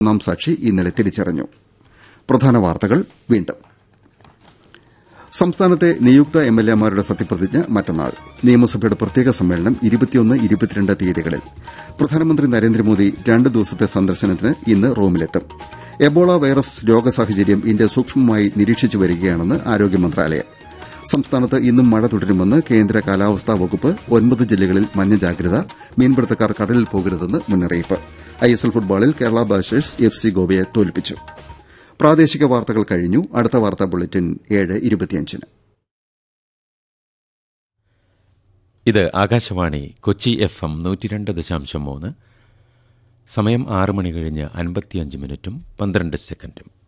ഒന്നാം സാക്ഷി ഇന്നലെ തിരിച്ചറിഞ്ഞു പ്രധാന വാർത്തകൾ വീണ്ടും സംസ്ഥാനത്തെ നിയുക്ത എം എൽ എമാരുടെ സത്യപ്രതിജ്ഞ മറ്റന്നാൾ നിയമസഭയുടെ പ്രത്യേക സമ്മേളനം ഇരുപത്തിയൊന്ന് ഇരുപത്തിരണ്ട് തീയതികളിൽ പ്രധാനമന്ത്രി നരേന്ദ്രമോദി രണ്ട് ദിവസത്തെ സന്ദർശനത്തിന് ഇന്ന് റോമിലെത്തും എബോള വൈറസ് രോഗ സാഹചര്യം ഇന്ത്യ സൂക്ഷ്മമായി നിരീക്ഷിച്ചു വരികയാണെന്ന് ആരോഗ്യ മന്ത്രാലയം സംസ്ഥാനത്ത് ഇന്നും മഴ തുടരുമെന്ന് കേന്ദ്ര കാലാവസ്ഥാ വകുപ്പ് ഒൻപത് ജില്ലകളിൽ മഞ്ഞ ജാഗ്രത മീൻപിടുത്തക്കാർ കടലിൽ പോകരുതെന്ന് മുന്നറിയിപ്പ് ഐഎസ്എൽ ഫുട്ബോളിൽ കേരള ബ്ലാസ്റ്റേഴ്സ് എഫ് സി ഗോവയെ തോൽപ്പിച്ചു പ്രാദേശിക വാർത്തകൾ കഴിഞ്ഞു അടുത്ത വാർത്താ ബുള്ളറ്റിൻ ഏഴ് ഇരുപത്തിയഞ്ചിന് ഇത് ആകാശവാണി കൊച്ചി എഫ് എം നൂറ്റിരണ്ട് ദശാംശം മൂന്ന് സമയം ആറ് മണി കഴിഞ്ഞ് അൻപത്തിയഞ്ച് മിനിറ്റും പന്ത്രണ്ട് സെക്കൻഡും